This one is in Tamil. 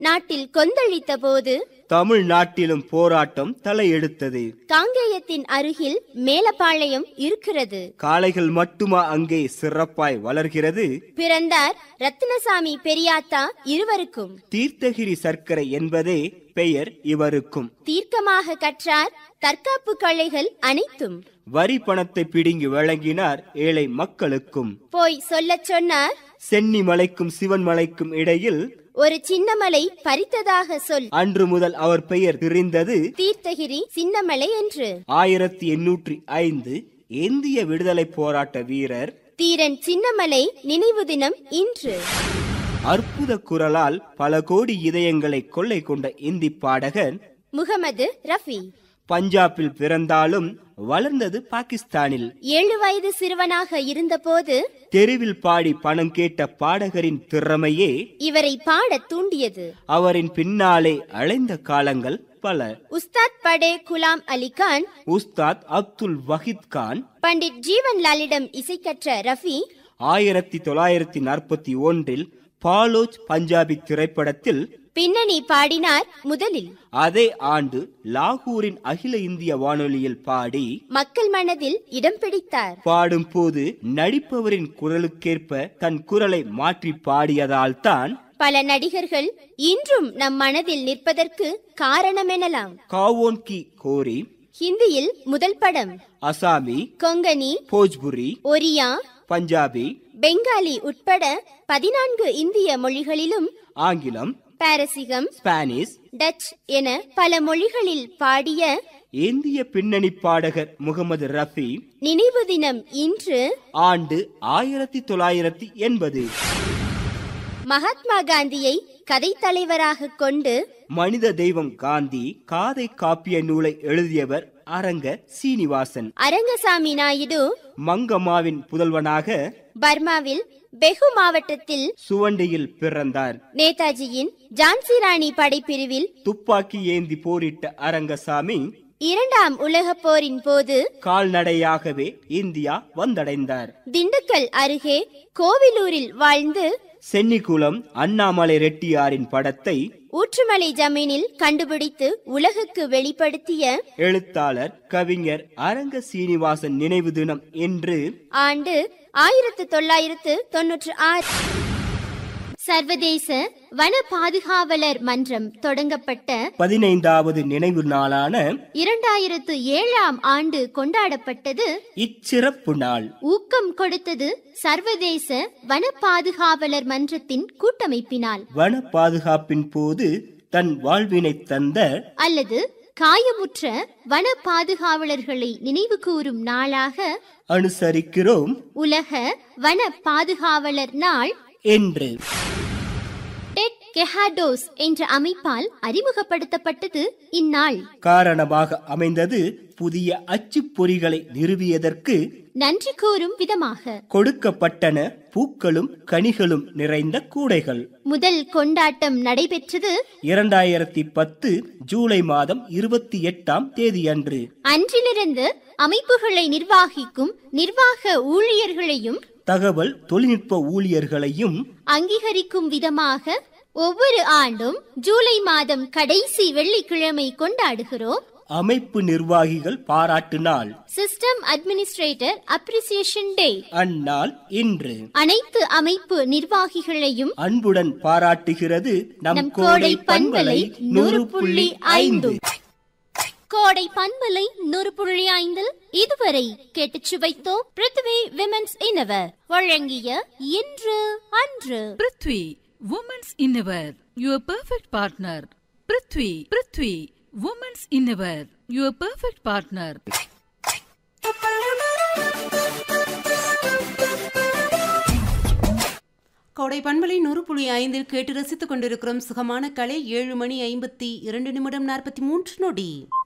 நாட்டில் கொந்தளித்த போது தமிழ்நாட்டிலும் போராட்டம் தலையெடுத்தது காங்கேயத்தின் அருகில் மேலப்பாளையம் இருக்கிறது காளைகள் மட்டுமா அங்கே சிறப்பாய் வளர்கிறது பிறந்தார் ரத்தினசாமி பெரியாத்தா இருவருக்கும் தீர்த்தகிரி சர்க்கரை என்பதே பெயர் இவருக்கும் தீர்க்கமாக கற்றார் தற்காப்பு கலைகள் அனைத்தும் வரி பணத்தை பிடுங்கி வழங்கினார் ஏழை மக்களுக்கும் போய் சொல்லச் சொன்னார் சென்னி மலைக்கும் சிவன் மலைக்கும் இடையில் ஒரு சின்னமலை பறித்ததாக சொல் அன்று முதல் அவர் பெயர் தெரிந்தது தீர்த்தகிரி சின்னமலை என்று ஆயிரத்தி எண்ணூற்றி ஐந்து இந்திய விடுதலை போராட்ட வீரர் தீரன் சின்னமலை நினைவு தினம் இன்று அற்புத குரலால் பல கோடி இதயங்களை கொள்ளை கொண்ட இந்தி பாடகர் முகமது ரஃபி பஞ்சாபில் பிறந்தாலும் வளர்ந்தது பாகிஸ்தானில் ஏழு வயது சிறுவனாக இருந்தபோது தெருவில் பாடி பணம் கேட்ட பாடகரின் திறமையே இவரை பாடத் தூண்டியது அவரின் பின்னாலே அலைந்த காலங்கள் பல உஸ்தாத் படே குலாம் அலி கான் உஸ்தாத் அப்துல் வஹித் கான் பண்டிட் ஜீவன்லாலிடம் இசை கற்ற ரஃபி ஆயிரத்தி தொள்ளாயிரத்தி நாற்பத்தி ஒன்றில் பாலோச் பஞ்சாபி திரைப்படத்தில் பின்னணி பாடினார் முதலில் அதே ஆண்டு லாகூரின் அகில இந்திய வானொலியில் பாடி மக்கள் மனதில் இடம் பிடித்தார் பாடும் போது நடிப்பவரின் குரலுக்கேற்ப தன் குரலை மாற்றி பாடியதால் தான் பல நடிகர்கள் இன்றும் நம் மனதில் நிற்பதற்கு காரணம் எனலாம் காவோன் கி கோரி ஹிந்தியில் முதல் படம் அசாமி கொங்கனி போஜ்புரி ஒரியா பஞ்சாபி பெங்காலி உட்பட பதினான்கு இந்திய மொழிகளிலும் ஆங்கிலம் பாரசீகம் ஸ்பானிஷ் டச் என பல மொழிகளில் பாடிய இந்திய பின்னணி பாடகர் முகமது ரஃபி நினைவு தினம் இன்று ஆண்டு ஆயிரத்தி தொள்ளாயிரத்தி எண்பது மகாத்மா காந்தியை கதை தலைவராக கொண்டு மனித தெய்வம் காந்தி காதை காப்பிய நூலை எழுதியவர் அரங்க சீனிவாசன் அரங்கசாமி நாயுடு மங்கம்மாவின் புதல்வனாக பர்மாவில் பெகு மாவட்டத்தில் சுவண்டியில் பிறந்தார் நேதாஜியின் ஜான்சி ராணி படைப்பிரிவில் துப்பாக்கி ஏந்தி போரிட்ட அரங்கசாமி இரண்டாம் உலகப் போரின் போது கால்நடையாகவே இந்தியா வந்தடைந்தார் திண்டுக்கல் அருகே கோவிலூரில் வாழ்ந்து சென்னிகுளம் அண்ணாமலை ரெட்டியாரின் படத்தை ஊற்றுமலை ஜமீனில் கண்டுபிடித்து உலகுக்கு வெளிப்படுத்திய எழுத்தாளர் கவிஞர் அரங்க சீனிவாசன் நினைவு தினம் என்று ஆண்டு ஆயிரத்து தொள்ளாயிரத்து தொன்னூற்று ஆறு சர்வதேச வன பாதுகாவலர் மன்றம் தொடங்கப்பட்ட பதினைந்தாவது நினைவு நாளான இரண்டாயிரத்து ஏழாம் ஆண்டு கொண்டாடப்பட்டது இச்சிறப்பு நாள் ஊக்கம் கொடுத்தது சர்வதேச வன பாதுகாவலர் மன்றத்தின் கூட்டமைப்பினால் வன பாதுகாப்பின் போது தன் வாழ்வினை தந்த அல்லது காயமுற்ற வன பாதுகாவலர்களை நினைவு கூறும் நாளாக அனுசரிக்கிறோம் உலக வன பாதுகாவலர் நாள் என்று டெட் கெஹாடோஸ் என்ற அமைப்பால் அறிமுகப்படுத்தப்பட்டது இந்நாள் காரணமாக அமைந்தது புதிய அச்சுப்பொறிகளை நிறுவியதற்கு நன்றி கூறும் விதமாக கொடுக்கப்பட்டன பூக்களும் கனிகளும் நிறைந்த கூடைகள் முதல் கொண்டாட்டம் நடைபெற்றது இரண்டாயிரத்தி பத்து ஜூலை மாதம் இருபத்தி எட்டாம் தேதியன்று அன்றிலிருந்து அமைப்புகளை நிர்வாகிக்கும் நிர்வாக ஊழியர்களையும் தகவல் தொழில்நுட்ப ஊழியர்களையும் அங்கீகரிக்கும் விதமாக ஒவ்வொரு ஆண்டும் ஜூலை மாதம் கடைசி வெள்ளிக்கிழமை கொண்டாடுகிறோம் அமைப்பு நிர்வாகிகள் பாராட்டு நாள் சிஸ்டம் அட்மினிஸ்ட்ரேட்டர் அப்ரிசியேஷன் டே அந்நாள் இன்று அனைத்து அமைப்பு நிர்வாகிகளையும் அன்புடன் பாராட்டுகிறது நம் கோடை பண்பலை நூறு புள்ளி ஐந்து கோடை பண்பலை நூறு புள்ளி ஐந்தில் இதுவரை கேட்டுச் சுவைத்தோம் பிருத்வி விமென்ஸ் இன்னவர் வழங்கிய இன்று அன்று prithvi women's innerwear your perfect partner prithvi prithvi women's innerwear your perfect partner கோடை பண்பலை நூறு புள்ளி ஐந்தில் கேட்டு ரசித்துக் கொண்டிருக்கிறோம் சுகமான கலை ஏழு மணி ஐம்பத்தி இரண்டு நிமிடம் நாற்பத்தி மூன்று நொடி